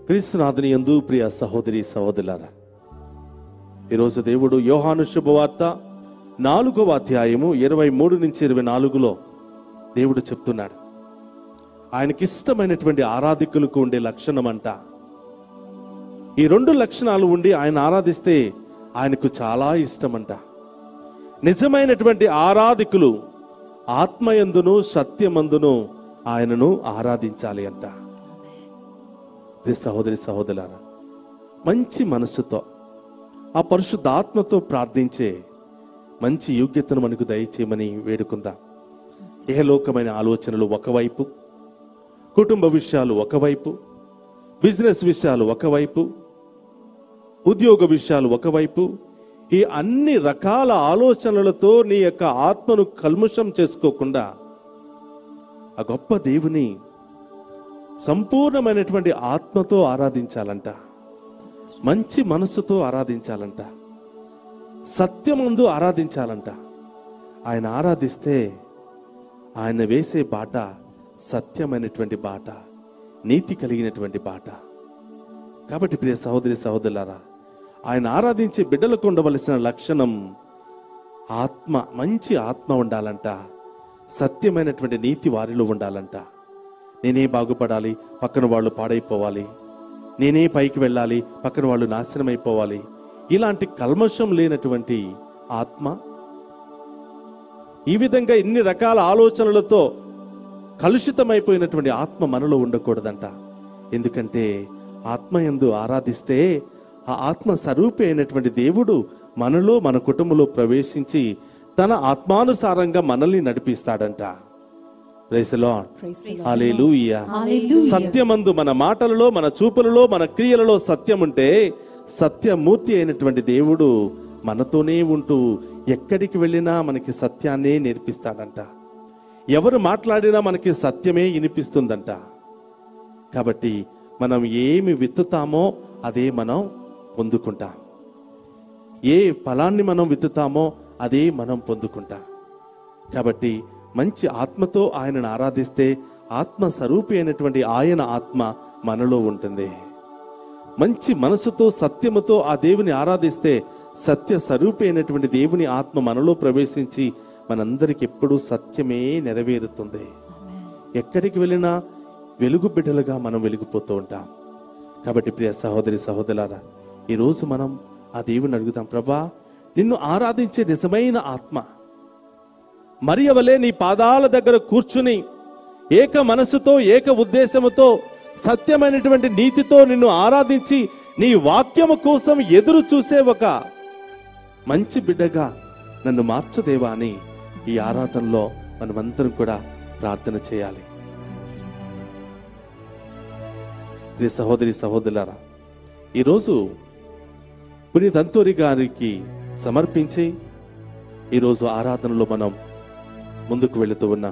క్రీస్తునాథుని యందు ప్రియ సహోదరి సహోదరులారా ఈరోజు దేవుడు యోహాను శుభవార్త నాలుగవ అధ్యాయము ఇరవై మూడు నుంచి ఇరవై నాలుగులో దేవుడు చెప్తున్నాడు ఆయనకిష్టమైనటువంటి ఆరాధికులకు ఉండే లక్షణం అంట ఈ రెండు లక్షణాలు ఉండి ఆయన ఆరాధిస్తే ఆయనకు చాలా ఇష్టమంట నిజమైనటువంటి ఆరాధికులు ఆత్మయందును సత్యమందును ఆయనను ఆరాధించాలి అంట ప్రియ సహోదరి సహోదరులారా మంచి మనస్సుతో ఆ పరిశుద్ధాత్మతో ప్రార్థించే మంచి యోగ్యతను మనకు దయచేయమని వేడుకుందాం ఏహలోకమైన ఆలోచనలు ఒకవైపు కుటుంబ విషయాలు ఒకవైపు బిజినెస్ విషయాలు ఒకవైపు ఉద్యోగ విషయాలు ఒకవైపు ఈ అన్ని రకాల ఆలోచనలతో నీ యొక్క ఆత్మను కల్ముషం చేసుకోకుండా ఆ గొప్ప దేవుని సంపూర్ణమైనటువంటి ఆత్మతో ఆరాధించాలంట మంచి మనస్సుతో ఆరాధించాలంట సత్యమందు ఆరాధించాలంట ఆయన ఆరాధిస్తే ఆయన వేసే బాట సత్యమైనటువంటి బాట నీతి కలిగినటువంటి బాట కాబట్టి ప్రియ సహోదరి సహోదరులారా ఆయన ఆరాధించే బిడ్డలకు ఉండవలసిన లక్షణం ఆత్మ మంచి ఆత్మ ఉండాలంట సత్యమైనటువంటి నీతి వారిలో ఉండాలంట నేనే బాగుపడాలి పక్కన వాళ్ళు పాడైపోవాలి నేనే పైకి వెళ్ళాలి పక్కన వాళ్ళు నాశనం అయిపోవాలి ఇలాంటి కల్మషం లేనటువంటి ఆత్మ ఈ విధంగా ఇన్ని రకాల ఆలోచనలతో కలుషితమైపోయినటువంటి ఆత్మ మనలో ఉండకూడదంట ఎందుకంటే ఆత్మ ఎందు ఆరాధిస్తే ఆ ఆత్మ స్వరూపి అయినటువంటి దేవుడు మనలో మన కుటుంబంలో ప్రవేశించి తన ఆత్మానుసారంగా మనల్ని నడిపిస్తాడంట Praise the Lord. Hallelujah. Hallelujah. సత్యమందు మన మాటలలో మన చూపులలో మన క్రియలలో సత్యం ఉంటే సత్యమూర్తి అయినటువంటి దేవుడు మనతోనే ఉంటూ ఎక్కడికి వెళ్ళినా మనకి సత్యాన్నే నేర్పిస్తాడంట ఎవరు మాట్లాడినా మనకి సత్యమే వినిపిస్తుందంట కాబట్టి మనం ఏమి విత్తుతామో అదే మనం పొందుకుంటాం ఏ ఫలాన్ని మనం విత్తుతామో అదే మనం పొందుకుంటాం కాబట్టి మంచి ఆత్మతో ఆయనను ఆరాధిస్తే ఆత్మ స్వరూపి అయినటువంటి ఆయన ఆత్మ మనలో ఉంటుంది మంచి మనసుతో సత్యముతో ఆ దేవుని ఆరాధిస్తే సత్య స్వరూపి అయినటువంటి దేవుని ఆత్మ మనలో ప్రవేశించి మనందరికి ఎప్పుడూ సత్యమే నెరవేరుతుంది ఎక్కడికి వెళ్ళినా వెలుగు బిడ్డలుగా మనం వెలిగిపోతూ ఉంటాం కాబట్టి ప్రియ సహోదరి సహోదరులారా ఈరోజు మనం ఆ దేవుని అడుగుతాం ప్రభా నిన్ను ఆరాధించే నిజమైన ఆత్మ మరియవలే నీ పాదాల దగ్గర కూర్చుని ఏక మనసుతో ఏక ఉద్దేశముతో సత్యమైనటువంటి నీతితో నిన్ను ఆరాధించి నీ వాక్యము కోసం ఎదురు చూసే ఒక మంచి బిడ్డగా నన్ను మార్చదేవా అని ఈ ఆరాధనలో మనమందరం కూడా ప్రార్థన చేయాలి ప్రియ సహోదరి సహోదరులారా ఈరోజు పునీత్ అంతోరి గారికి సమర్పించి ఈరోజు ఆరాధనలో మనం ముందుకు వెళుతూ ఉన్నాం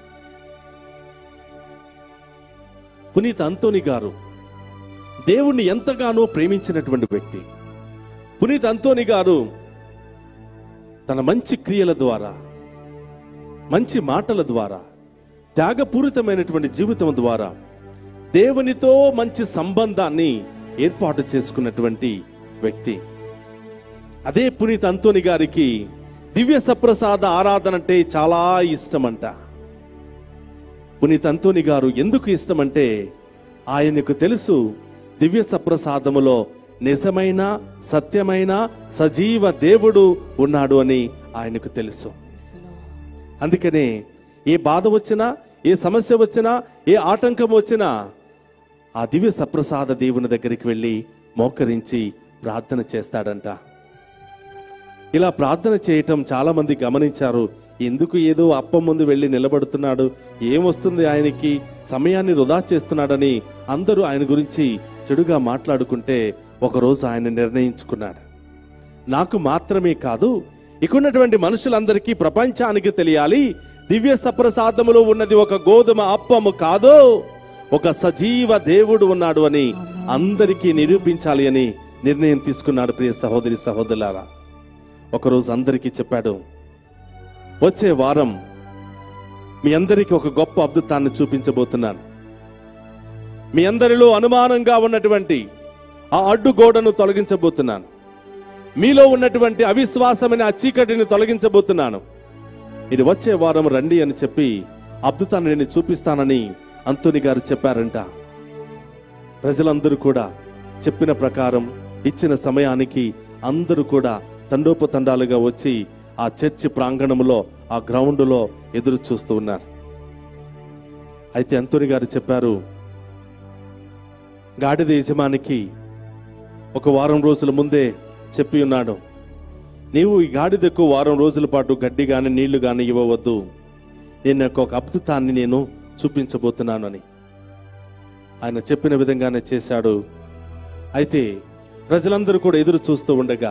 పునీత్ అంతోని గారు దేవుణ్ణి ఎంతగానో ప్రేమించినటువంటి వ్యక్తి పునీత్ అంతోని గారు తన మంచి క్రియల ద్వారా మంచి మాటల ద్వారా త్యాగపూరితమైనటువంటి జీవితం ద్వారా దేవునితో మంచి సంబంధాన్ని ఏర్పాటు చేసుకున్నటువంటి వ్యక్తి అదే పునీత్ అంతోని గారికి దివ్య సప్రసాద ఆరాధన అంటే చాలా ఇష్టమంట పునీత్ అంతోని గారు ఎందుకు ఇష్టమంటే ఆయనకు తెలుసు దివ్య సప్రసాదములో నిజమైన సత్యమైన సజీవ దేవుడు ఉన్నాడు అని ఆయనకు తెలుసు అందుకనే ఏ బాధ వచ్చినా ఏ సమస్య వచ్చినా ఏ ఆటంకం వచ్చినా ఆ దివ్య సప్రసాద దేవుని దగ్గరికి వెళ్ళి మోకరించి ప్రార్థన చేస్తాడంట ఇలా ప్రార్థన చేయటం చాలా మంది గమనించారు ఎందుకు ఏదో అప్పం ముందు వెళ్ళి నిలబడుతున్నాడు ఏమొస్తుంది ఆయనకి సమయాన్ని వృధా చేస్తున్నాడని అందరూ ఆయన గురించి చెడుగా మాట్లాడుకుంటే ఒకరోజు ఆయన నిర్ణయించుకున్నాడు నాకు మాత్రమే కాదు ఇక్కడున్నటువంటి మనుషులందరికీ ప్రపంచానికి తెలియాలి దివ్య సప్రసాదములో ఉన్నది ఒక గోధుమ అప్పము కాదు ఒక సజీవ దేవుడు ఉన్నాడు అని అందరికీ నిరూపించాలి అని నిర్ణయం తీసుకున్నాడు ప్రియ సహోదరి సహోదరులారా ఒకరోజు అందరికీ చెప్పాడు వచ్చే వారం మీ అందరికీ ఒక గొప్ప అద్భుతాన్ని చూపించబోతున్నాను మీ అందరిలో అనుమానంగా ఉన్నటువంటి ఆ అడ్డుగోడను తొలగించబోతున్నాను మీలో ఉన్నటువంటి అవిశ్వాసమైన ఆ చీకటిని తొలగించబోతున్నాను ఇది వచ్చే వారం రండి అని చెప్పి అద్భుతాన్ని నేను చూపిస్తానని అంతోని గారు చెప్పారంట ప్రజలందరూ కూడా చెప్పిన ప్రకారం ఇచ్చిన సమయానికి అందరూ కూడా తండోపతండాలుగా వచ్చి ఆ చర్చి ప్రాంగణంలో ఆ గ్రౌండ్లో ఎదురు చూస్తూ ఉన్నారు అయితే అంతోని గారు చెప్పారు గాడిద యజమానికి ఒక వారం రోజుల ముందే చెప్పి ఉన్నాడు నీవు ఈ గాడిదకు వారం రోజుల పాటు గడ్డి గాని నీళ్లు గాని ఇవ్వవద్దు నేను నాకు ఒక అద్భుతాన్ని నేను చూపించబోతున్నానని ఆయన చెప్పిన విధంగానే చేశాడు అయితే ప్రజలందరూ కూడా ఎదురు చూస్తూ ఉండగా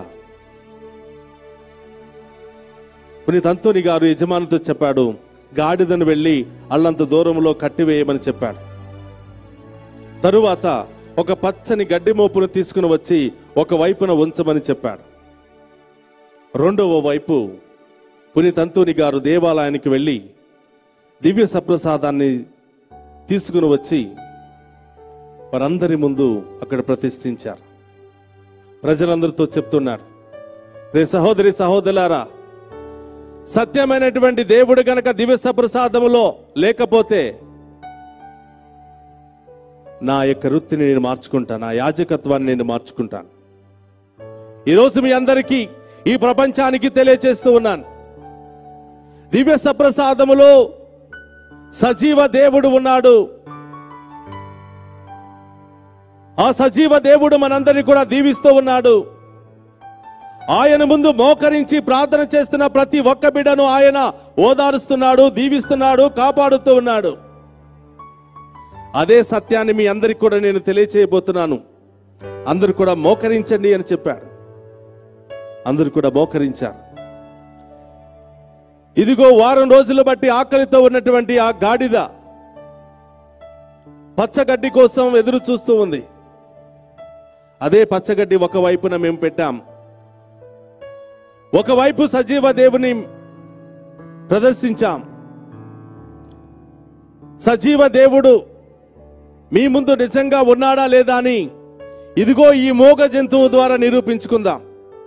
పునీత్ అంతోని గారు యజమానితో చెప్పాడు గాడిదను వెళ్ళి అల్లంత దూరంలో కట్టివేయమని చెప్పాడు తరువాత ఒక పచ్చని గడ్డి మోపును తీసుకుని వచ్చి ఒక వైపున ఉంచమని చెప్పాడు రెండవ వైపు పునీత్ అంతోని గారు దేవాలయానికి వెళ్ళి దివ్య సప్రసాదాన్ని తీసుకుని వచ్చి వారందరి ముందు అక్కడ ప్రతిష్ఠించారు ప్రజలందరితో చెప్తున్నారు రే సహోదరి సహోదరులారా సత్యమైనటువంటి దేవుడు గనక దివ్య సప్రసాదములో లేకపోతే నా యొక్క వృత్తిని నేను మార్చుకుంటాను నా యాజకత్వాన్ని నేను మార్చుకుంటాను ఈరోజు మీ అందరికీ ఈ ప్రపంచానికి తెలియచేస్తూ ఉన్నాను దివ్య సప్రసాదములో సజీవ దేవుడు ఉన్నాడు ఆ సజీవ దేవుడు మనందరినీ కూడా దీవిస్తూ ఉన్నాడు ఆయన ముందు మోకరించి ప్రార్థన చేస్తున్న ప్రతి ఒక్క బిడ్డను ఆయన ఓదారుస్తున్నాడు దీవిస్తున్నాడు కాపాడుతూ ఉన్నాడు అదే సత్యాన్ని మీ అందరికి కూడా నేను తెలియచేయబోతున్నాను అందరూ కూడా మోకరించండి అని చెప్పాడు అందరూ కూడా మోకరించారు ఇదిగో వారం రోజులు బట్టి ఆకలితో ఉన్నటువంటి ఆ గాడిద పచ్చగడ్డి కోసం ఎదురు చూస్తూ ఉంది అదే పచ్చగడ్డి ఒక వైపున మేము పెట్టాం ఒకవైపు సజీవ దేవుని ప్రదర్శించాం సజీవ దేవుడు మీ ముందు నిజంగా ఉన్నాడా లేదా అని ఇదిగో ఈ మోగ జంతువు ద్వారా నిరూపించుకుందాం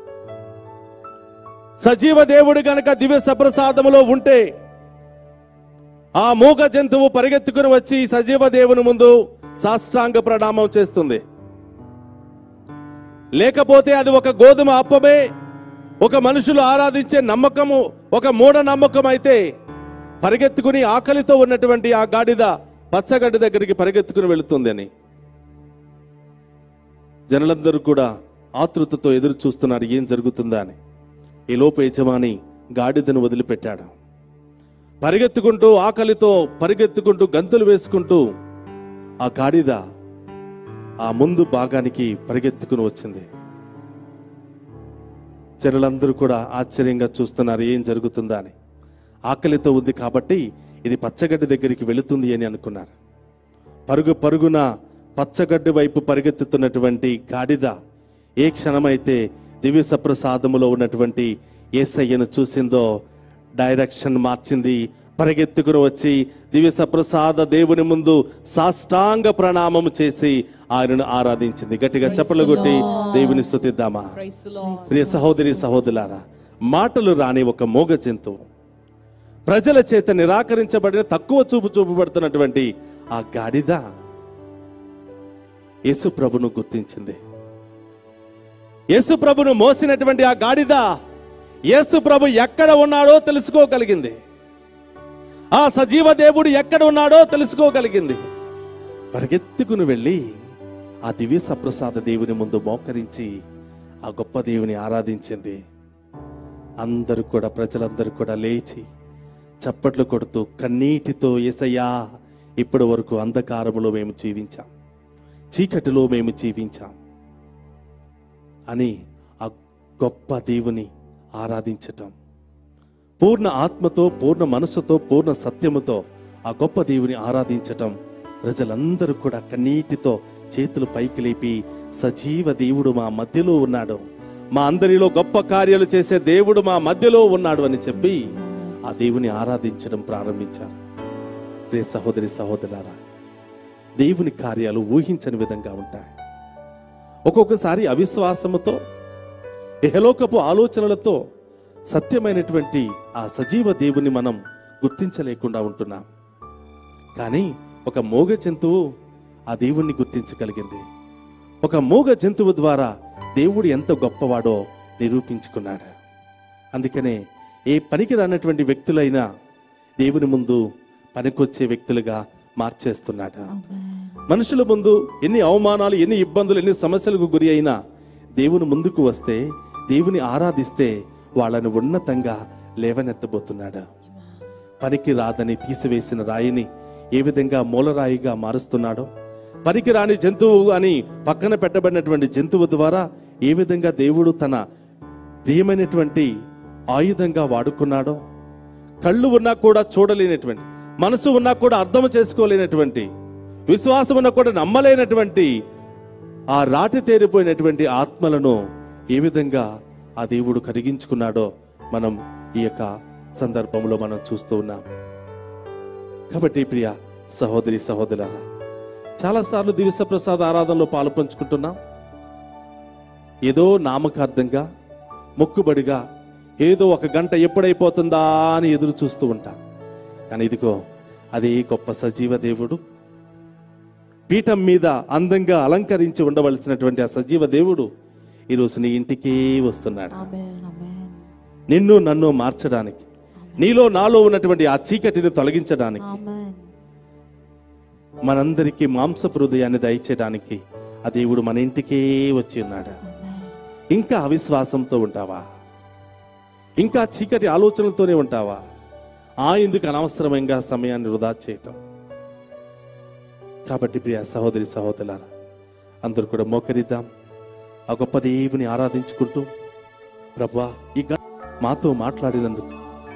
సజీవ దేవుడు గనక దివ్య సప్రసాదములో ఉంటే ఆ మూగ జంతువు పరిగెత్తుకుని వచ్చి సజీవ దేవుని ముందు సాష్టాంగ ప్రణామం చేస్తుంది లేకపోతే అది ఒక గోధుమ అప్పమే ఒక మనుషులు ఆరాధించే నమ్మకము ఒక మూఢ నమ్మకం అయితే పరిగెత్తుకుని ఆకలితో ఉన్నటువంటి ఆ గాడిద పచ్చగడ్డి దగ్గరికి పరిగెత్తుకుని వెళుతుంది అని జనులందరూ కూడా ఆతృతతో ఎదురు చూస్తున్నారు ఏం జరుగుతుందా అని ఈ లోపు యజమాని గాడిదను వదిలిపెట్టాడు పరిగెత్తుకుంటూ ఆకలితో పరిగెత్తుకుంటూ గంతులు వేసుకుంటూ ఆ గాడిద ఆ ముందు భాగానికి పరిగెత్తుకుని వచ్చింది జనులందరూ కూడా ఆశ్చర్యంగా చూస్తున్నారు ఏం జరుగుతుందా అని ఆకలితో ఉంది కాబట్టి ఇది పచ్చగడ్డి దగ్గరికి వెళుతుంది అని అనుకున్నారు పరుగు పరుగున పచ్చగడ్డి వైపు పరిగెత్తుతున్నటువంటి గాడిద ఏ క్షణమైతే దివ్య సప్రసాదములో ఉన్నటువంటి ఏసయ్యను చూసిందో డైరెక్షన్ మార్చింది పరిగెత్తుకుని వచ్చి దివ్య సప్రసాద దేవుని ముందు సాష్టాంగ ప్రణామము చేసి ఆయనను ఆరాధించింది గట్టిగా చెప్పలు కొట్టి దేవుని స్తుతిద్దామా Praise the Lord. ప్రియ సహోదరి సహోదరులారా మాటలు రాని ఒక మోగ జంతువు ప్రజల చేత నిరాకరించబడిన తక్కువ చూపు చూపబడుతున్నటువంటి ఆ గాడిద యేసు ప్రభును గుర్తించింది యేసు ప్రభును మోసినటువంటి ఆ గాడిద యేసు ప్రభు ఎక్కడ ఉన్నాడో తెలుసుకోగలిగింది ఆ సజీవ దేవుడు ఎక్కడ ఉన్నాడో తెలుసుకోగలిగింది పరిగెత్తుకుని వెళ్ళి ఆ దివ్య సప్రసాద దేవుని ముందు మోకరించి ఆ గొప్ప దేవుని ఆరాధించింది అందరూ కూడా ప్రజలందరూ కూడా లేచి చప్పట్లు కొడుతూ కన్నీటితో ఏసయ్యా ఇప్పటి వరకు అంధకారములో మేము జీవించాం చీకటిలో మేము జీవించాం అని ఆ గొప్ప దేవుని ఆరాధించటం పూర్ణ ఆత్మతో పూర్ణ మనసుతో పూర్ణ సత్యముతో ఆ గొప్ప దేవుని ఆరాధించటం ప్రజలందరూ కూడా కన్నీటితో చేతులు పైకి లేపి సజీవ దేవుడు మా మధ్యలో ఉన్నాడు మా అందరిలో గొప్ప కార్యాలు చేసే దేవుడు మా మధ్యలో ఉన్నాడు అని చెప్పి ఆ దేవుని ఆరాధించడం ప్రారంభించారు ప్రియ సహోదరి సహోదరులారా దేవుని కార్యాలు ఊహించని విధంగా ఉంటాయి ఒక్కొక్కసారి అవిశ్వాసముతో ఇహలోకపు ఆలోచనలతో సత్యమైనటువంటి ఆ సజీవ దేవుని మనం గుర్తించలేకుండా ఉంటున్నాం కానీ ఒక మూగ జంతువు ఆ దేవుణ్ణి గుర్తించగలిగింది ఒక మూగ జంతువు ద్వారా దేవుడు ఎంత గొప్పవాడో నిరూపించుకున్నాడు అందుకనే ఏ పనికి రానటువంటి వ్యక్తులైనా దేవుని ముందు పనికొచ్చే వ్యక్తులుగా మార్చేస్తున్నాడు మనుషుల ముందు ఎన్ని అవమానాలు ఎన్ని ఇబ్బందులు ఎన్ని సమస్యలకు గురి అయినా దేవుని ముందుకు వస్తే దేవుని ఆరాధిస్తే వాళ్ళని ఉన్నతంగా లేవనెత్తబోతున్నాడు పనికి రాదని తీసివేసిన రాయిని ఏ విధంగా మూలరాయిగా మారుస్తున్నాడో పనికి రాని జంతువు అని పక్కన పెట్టబడినటువంటి జంతువు ద్వారా ఏ విధంగా దేవుడు తన ప్రియమైనటువంటి ఆయుధంగా వాడుకున్నాడో కళ్ళు ఉన్నా కూడా చూడలేనటువంటి మనసు ఉన్నా కూడా అర్థం చేసుకోలేనటువంటి విశ్వాసం ఉన్నా కూడా నమ్మలేనటువంటి ఆ రాటి తేరిపోయినటువంటి ఆత్మలను ఏ విధంగా ఆ దేవుడు కరిగించుకున్నాడో మనం ఈ యొక్క సందర్భంలో మనం చూస్తూ ఉన్నాం కాబట్టి ప్రియ సహోదరి సహోదరులారా చాలాసార్లు దివస ప్రసాద ఆరాధనలో పాలు పంచుకుంటున్నాం ఏదో నామకార్థంగా మొక్కుబడిగా ఏదో ఒక గంట ఎప్పుడైపోతుందా అని ఎదురు చూస్తూ ఉంటాం కానీ ఇదిగో అదే గొప్ప సజీవ దేవుడు పీఠం మీద అందంగా అలంకరించి ఉండవలసినటువంటి ఆ సజీవ దేవుడు ఈరోజు నీ ఇంటికే వస్తున్నాడు Amen. Amen. నిన్ను నన్ను మార్చడానికి నీలో నాలో ఉన్నటువంటి ఆ చీకటిని తొలగించడానికి Amen. మనందరికీ మాంసపు హృదయాన్ని దయచేయడానికి ఆ దేవుడు మన ఇంటికే వచ్చి ఉన్నాడు Amen. ఇంకా అవిశ్వాసంతో ఉంటావా ఇంకా చీకటి ఆలోచనలతోనే ఉంటావా ఆ ఎందుకు అనవసరమైన సమయాన్ని వృధా చేయటం కాబట్టి ప్రియ సహోదరి సహోదరులారా అందరూ కూడా మోకరిద్దాం ఆ గొప్ప దేవుని ఆరాధించుకుంటూ ప్రభా ఈ గ- మాతో మాట్లాడినందుకు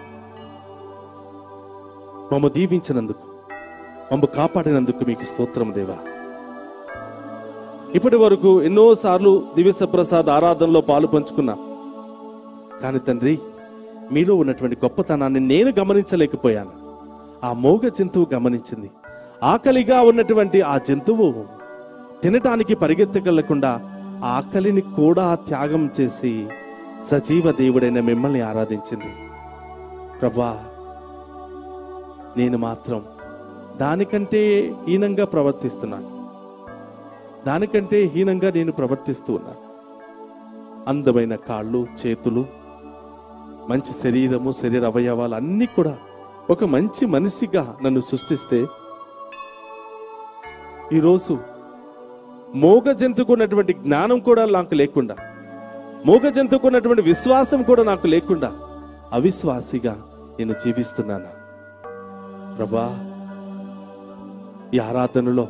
మమ్మ దీవించినందుకు మమ్మ కాపాడినందుకు మీకు స్తోత్రం దేవా ఇప్పటి వరకు ఎన్నోసార్లు దివ్య ప్రసాద్ ఆరాధనలో పాలు పంచుకున్నా కానీ తండ్రి మీలో ఉన్నటువంటి గొప్పతనాన్ని నేను గమనించలేకపోయాను ఆ మోగ జంతువు గమనించింది ఆకలిగా ఉన్నటువంటి ఆ జంతువు తినటానికి పరిగెత్తగలకుండా ఆ ఆకలిని కూడా త్యాగం చేసి సజీవ దేవుడైన మిమ్మల్ని ఆరాధించింది ప్రభా నేను మాత్రం దానికంటే హీనంగా ప్రవర్తిస్తున్నాను దానికంటే హీనంగా నేను ప్రవర్తిస్తూ ఉన్నాను అందమైన కాళ్ళు చేతులు మంచి శరీరము శరీర అవయవాలు అన్నీ కూడా ఒక మంచి మనిషిగా నన్ను సృష్టిస్తే ఈరోజు మోగ జంతుకున్నటువంటి జ్ఞానం కూడా నాకు లేకుండా మోగ జంతుకున్నటువంటి విశ్వాసం కూడా నాకు లేకుండా అవిశ్వాసిగా నేను జీవిస్తున్నాను ప్రభా ఈ ఆరాధనలో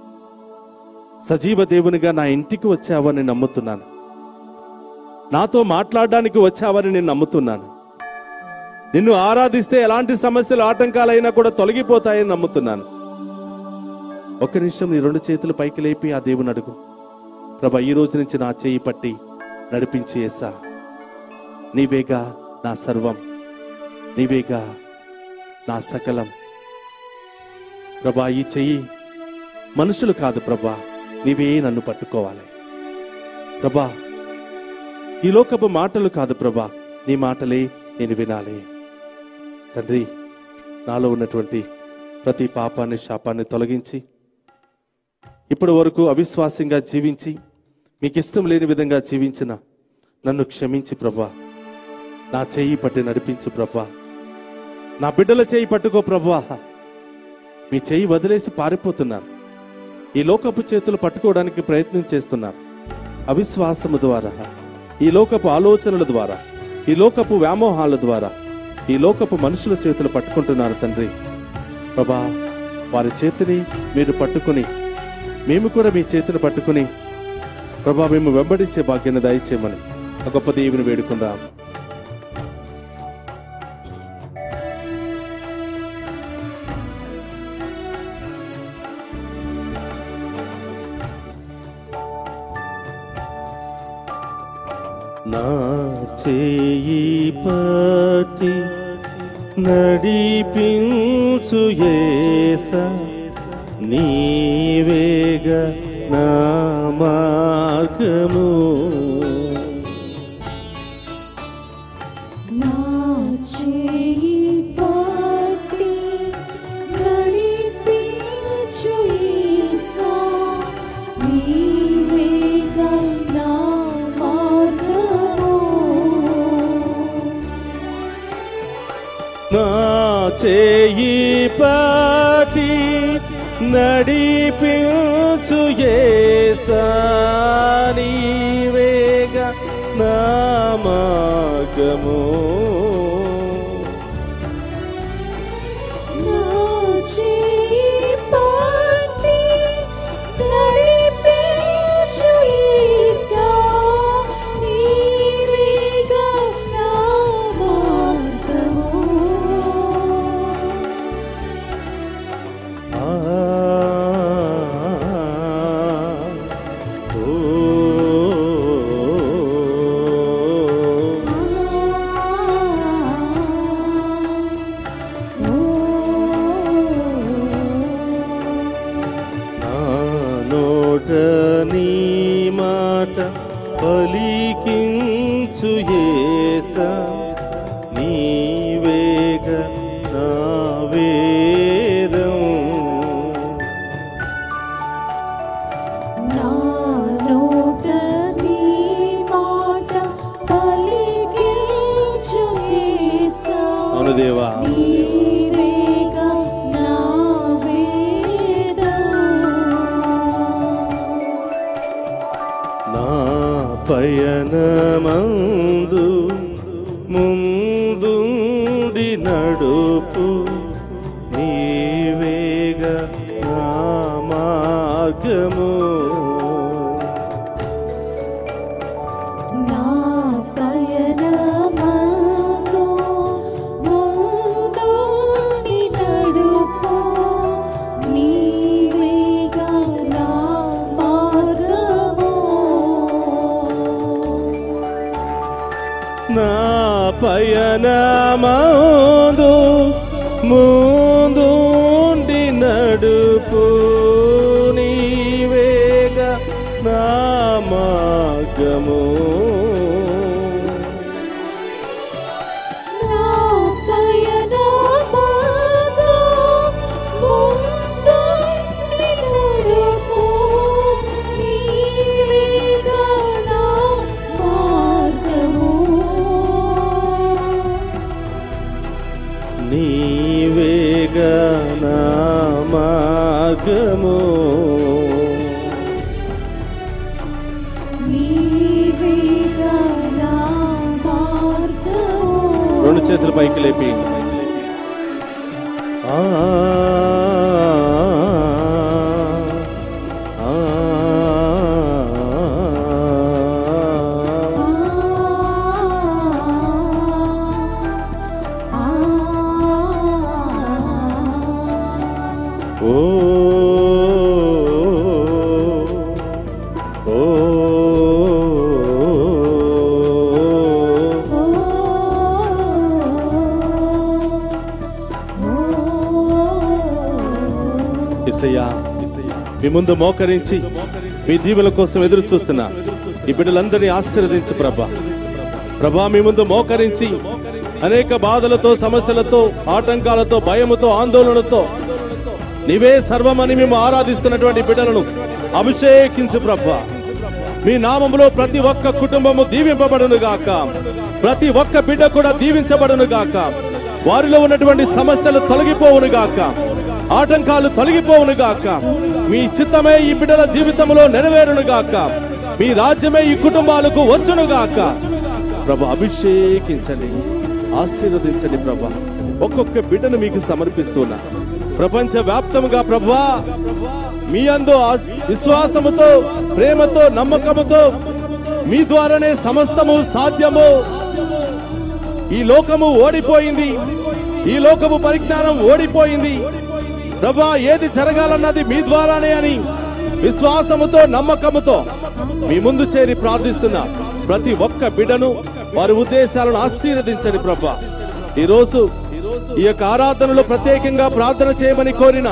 సజీవ దేవునిగా నా ఇంటికి వచ్చావని నమ్ముతున్నాను నాతో మాట్లాడడానికి వచ్చావని నేను నమ్ముతున్నాను నిన్ను ఆరాధిస్తే ఎలాంటి సమస్యలు ఆటంకాలైనా కూడా తొలగిపోతాయని నమ్ముతున్నాను ఒక్క నిమిషం నీ రెండు చేతులు పైకి లేపి ఆ దేవుని అడుగు ప్రభా ఈ రోజు నుంచి నా చేయి పట్టి నడిపించి ఏసా నీవేగా నా సర్వం నీవేగా నా సకలం ప్రభా ఈ చెయ్యి మనుషులు కాదు ప్రభా నీవే నన్ను పట్టుకోవాలి ప్రభా ఈ లోకపు మాటలు కాదు ప్రభా నీ మాటలే నేను వినాలి తండ్రి నాలో ఉన్నటువంటి ప్రతి పాపాన్ని శాపాన్ని తొలగించి ఇప్పటి వరకు అవిశ్వాసంగా జీవించి మీకు ఇష్టం లేని విధంగా జీవించిన నన్ను క్షమించి ప్రభా నా చేయి పట్టి నడిపించు ప్రభా నా బిడ్డల చేయి పట్టుకో ప్రభా మీ చేయి వదిలేసి పారిపోతున్నారు ఈ లోకపు చేతులు పట్టుకోవడానికి ప్రయత్నం చేస్తున్నారు అవిశ్వాసము ద్వారా ఈ లోకపు ఆలోచనల ద్వారా ఈ లోకపు వ్యామోహాల ద్వారా ఈ లోకపు మనుషుల చేతులు పట్టుకుంటున్నారు తండ్రి ప్రభా వారి చేతిని మీరు పట్టుకుని మేము కూడా మీ చేతిని పట్టుకుని ప్రభా మేము వెంబడించే భాగ్యాన్ని దయచేయమని ఆ గొప్ప దేవుని వేడుకుందాం నా చేయి పట్టి నడిపించు యేస నీవేగ నా మార్గము నా చేయి పట్టి నడిపించు యేసా, నీవేగా నా మార్గము. నా చేయి పాటి నడిపించు యేసా నీవేగ నా మార్గము నా చేయి పట్టి నడిపించు యేసా, నీవేగా నా మార్గము. ఆ ఓ నా నోట నీ మాట పలికించు యేస నీవేగ నా వేదం నా నోట నీ మాట పలికించు యేసా, అవును దేవా నీవేగా నా వేదం. నా పయనమందు ముందుండి నడుపు నీవేగ నా మార్గము నా పయనమందు ముందుండి నడుపు, నీవేగా నా మార్గము. నా పయనమందు ముందుండి నడుపు నీవేగ నా మార్గము నా పయనమందు ముందుండి నడుపు, నీవేగా నా మార్గము. నీవేగ నా మార్గము నీవేగా నా మార్గము. రెండు చేతులు పైకి లేపి ఆ, ఆ, ఓ ఓ ఇసయ్యా మీ ముందు మోకరించి మీ దీవుల కోసం ఎదురు చూస్తున్నా ఈ బిడ్డలందరినీ ఆశీర్వదించు ప్రభా ప్రభా మీ ముందు మోకరించి అనేక బాధలతో సమస్యలతో ఆటంకాలతో భయముతో ఆందోళనతో నీవే సర్వమని మేము ఆరాధిస్తున్నటువంటి బిడ్డలను అభిషేకించు ప్రభా మీ నామములో ప్రతి ఒక్క కుటుంబము దీవింపబడును గాక ప్రతి ఒక్క బిడ్డ కూడా దీవించబడును గాక వారిలో ఉన్నటువంటి సమస్యలు తొలగిపోవును గాక ఆటంకాలు తొలగిపోవును గాక మీ చిత్తమే ఈ బిడ్డల జీవితంలో నెరవేరును గాక మీ రాజ్యమే ఈ కుటుంబాలకు వచ్చును గాక ప్రభు అభిషేకించండి ఆశీర్వదించండి ప్రభా ఒక్కొక్క బిడ్డను మీకు సమర్పిస్తున్నా ప్రపంచ వ్యాప్తముగా ప్రభా మీ అందు ఆ విశ్వాసముతో ప్రేమతో నమ్మకముతో మీ ద్వారానే సమస్తము సాధ్యము ఈ లోకము ఓడిపోయింది ఈ లోకము పరిజ్ఞానం ఓడిపోయింది ప్రభా ఏది జరగాలన్నది మీ ద్వారానే అని విశ్వాసముతో నమ్మకముతో మీ ముందు చేరి ప్రార్థిస్తున్నా ప్రతి ఒక్క బిడ్డను వారి ఉద్దేశాలను ఆశీర్వదించండి ప్రభా ఈ రోజు ఈ యొక్క ఆరాధనలో ప్రత్యేకంగా ప్రార్థన చేయమని కోరిన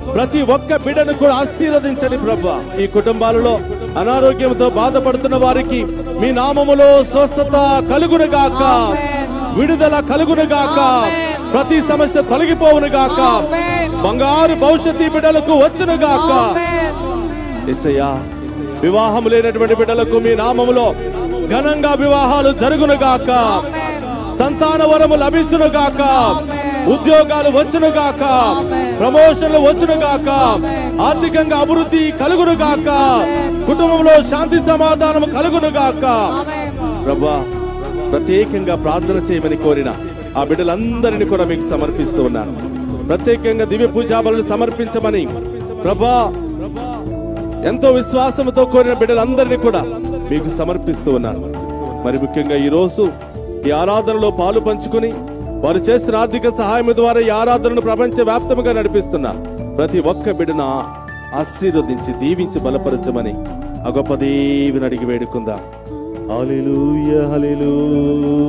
ప్రతి ఒక్క బిడ్డను కూడా ఆశీర్వదించండి ప్రభా ఈ కుటుంబాలలో అనారోగ్యంతో బాధపడుతున్న వారికి మీ నామములో స్వస్థత కలుగును గాక విడుదల కలుగును గాక ప్రతి సమస్య తొలగిపోవును గాక బంగారు భవిష్యత్తు ఈ బిడ్డలకు వచ్చును గాక ఎసయ్యా వివాహం లేనటువంటి బిడ్డలకు మీ నామములో ఘనంగా వివాహాలు జరుగును గాక సంతాన వరము లభించును గాక ఉద్యోగాలు వచ్చును గాక ప్రమోషన్లు వచ్చును గాక ఆర్థికంగా అభివృద్ధి కలుగును గాక కుటుంబంలో శాంతి సమాధానం కలుగును గాక ప్రభా ప్రత్యేకంగా ప్రార్థన చేయమని కోరిన ఆ బిడ్డలందరినీ కూడా మీకు సమర్పిస్తూ ఉన్నాను ప్రత్యేకంగా దివ్య పూజాబలను సమర్పించమని ప్రభా ఎంతో విశ్వాసంతో కోరిన బిడ్డలందరినీ కూడా మీకు సమర్పిస్తూ ఉన్నాను మరి ముఖ్యంగా ఈ రోజు ఈ ఆరాధనలో పాలు పంచుకొని వారు చేస్తున్న ఆర్థిక సహాయం ద్వారా ఈ ఆరాధనను ప్రపంచ వ్యాప్తంగా నడిపిస్తున్న ప్రతి ఒక్క బిడ్డను ఆశీర్వదించి దీవించి బలపరచమని ఆ గొప్ప దేవిని అడిగి వేడుకుందాం హల్లెలూయ హల్లెలూయ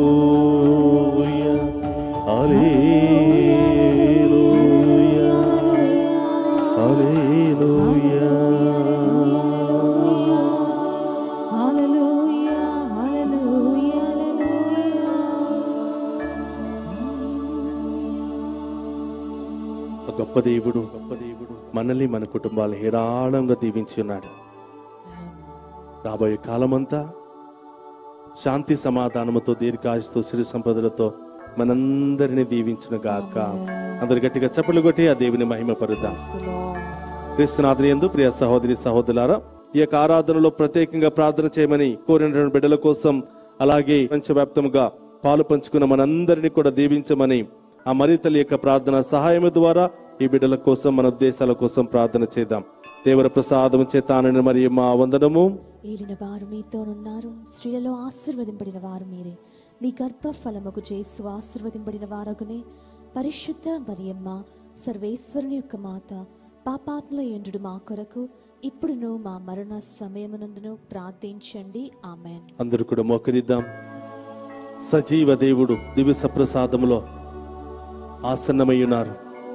హల్లెలూయ హల్లెలూయ హల్లెలూయా హల్లెలూయా హల్లెలూయా ఆ గొప్ప దేవుడు గొప్ప దేవుడు మనల్ని మన కుటుంబాలను హేరాళంగా దీవించి ఉన్నాడు రాబోయే కాలమంతా శాంతి సమాధానముతో దీర్ఘాయుతో సిరి సంపదలతో మనందరినీ దీవించును గాక అందరు గట్టిగా చప్పలు కొట్టి ఆ దేవుని మహిమ పరుద్దాం క్రీస్తునాథుని యందు ప్రియ సహోదరి సహోదరులారా ఈ యొక్క ఆరాధనలో ప్రత్యేకంగా ప్రార్థన చేయమని కోరినటువంటి బిడ్డల కోసం అలాగే ప్రపంచవ్యాప్తంగా పాలు పంచుకున్న మనందరినీ కూడా దీవించమని ఆ మరితల్లి యొక్క ప్రార్థన సహాయం ద్వారా ఈ బిడ్డల కోసం మన ఉద్దేశాల కోసం ప్రార్థన చేద్దాం దేవర ప్రసాదం చేతానని మరి మా వందనము ఏలిన వారు మీతోనున్నారు స్త్రీలలో ఆశీర్వదింపడిన వారు మీరే మీ గర్భ ఫలముకు చేసు ఆశీర్వదింపడిన వారగునే పరిశుద్ధ మరియమ్మ సర్వేశ్వరుని యొక్క మాత పాపాత్ముల ఎండు మా కొరకు ఇప్పుడును మా మరణ సమయమునందును ప్రార్థించండి ఆమెన్ అందరూ కూడా మోకరిద్దాం సజీవ దేవుడు దివ్య సప్రసాదములో ఆసన్నమై ఉన్నారు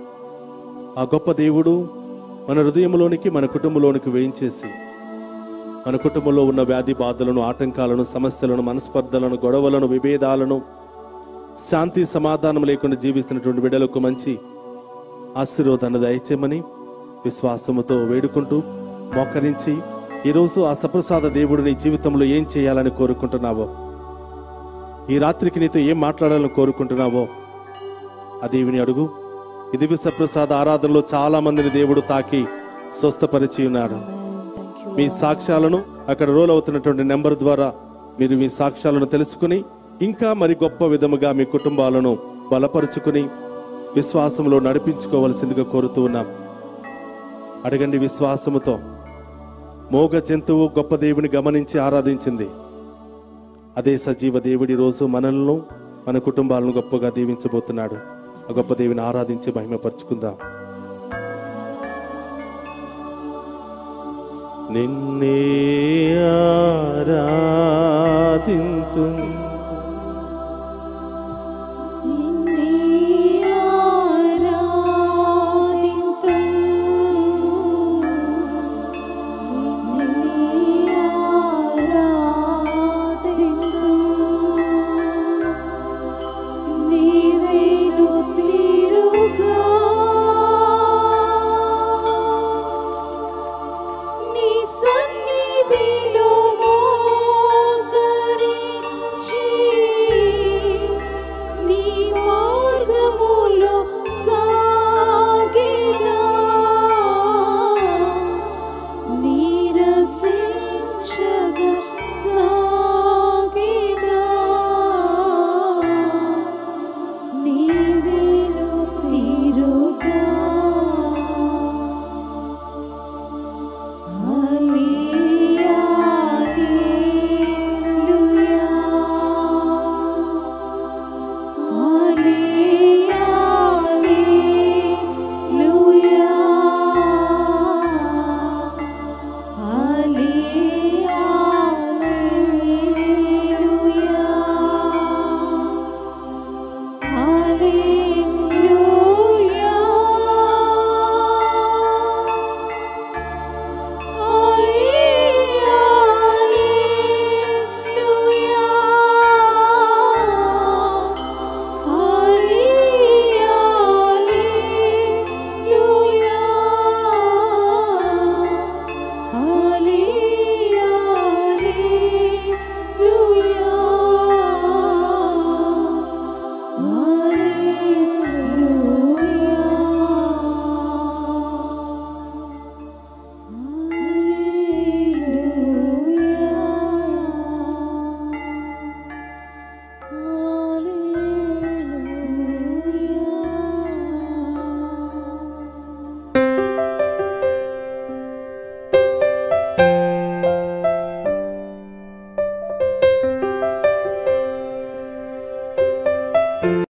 ఆ గొప్ప దేవుడు మన హృదయంలోనికి మన కుటుంబంలోనికి వేయించేసి మన కుటుంబంలో ఉన్న వ్యాధి బాధలను ఆటంకాలను సమస్యలను మనస్పర్ధలను గొడవలను విభేదాలను శాంతి సమాధానం లేకుండా జీవిస్తున్నటువంటి బిడ్డలకు మంచి ఆశీర్వాదాన్ని దయచేయమని విశ్వాసముతో వేడుకుంటూ మోకరించి ఈరోజు ఆ సప్రసాద దేవుడు నీ జీవితంలో ఏం చేయాలని కోరుకుంటున్నావో ఈ రాత్రికి నీతో ఏం మాట్లాడాలని కోరుకుంటున్నావో ఆ దేవుని అడుగు ఈ దివ్య సప్రసాద ఆరాధనలో చాలా మందిని దేవుడు తాకి స్వస్థపరిచి ఉన్నాడు థ్యాంక్ యూ మీ సాక్ష్యాలను అక్కడ రోల్ అవుతున్నటువంటి నెంబర్ ద్వారా మీరు మీ సాక్ష్యాలను తెలుసుకుని ఇంకా మరి గొప్ప విధముగా మీ కుటుంబాలను బలపరుచుకుని విశ్వాసంలో నడిపించుకోవలసిందిగా కోరుతూ ఉన్నాం అడగండి విశ్వాసముతో మోగ జంతువు గొప్ప దేవుని గమనించి ఆరాధించింది అదే సజీవ దేవుడి రోజు మనల్ని మన కుటుంబాలను గొప్పగా దీవించబోతున్నాడు ఆ గొప్ప దేవుని ఆరాధించి మహిమపరుచుకుందాం నిన్నే ఆరాధింతు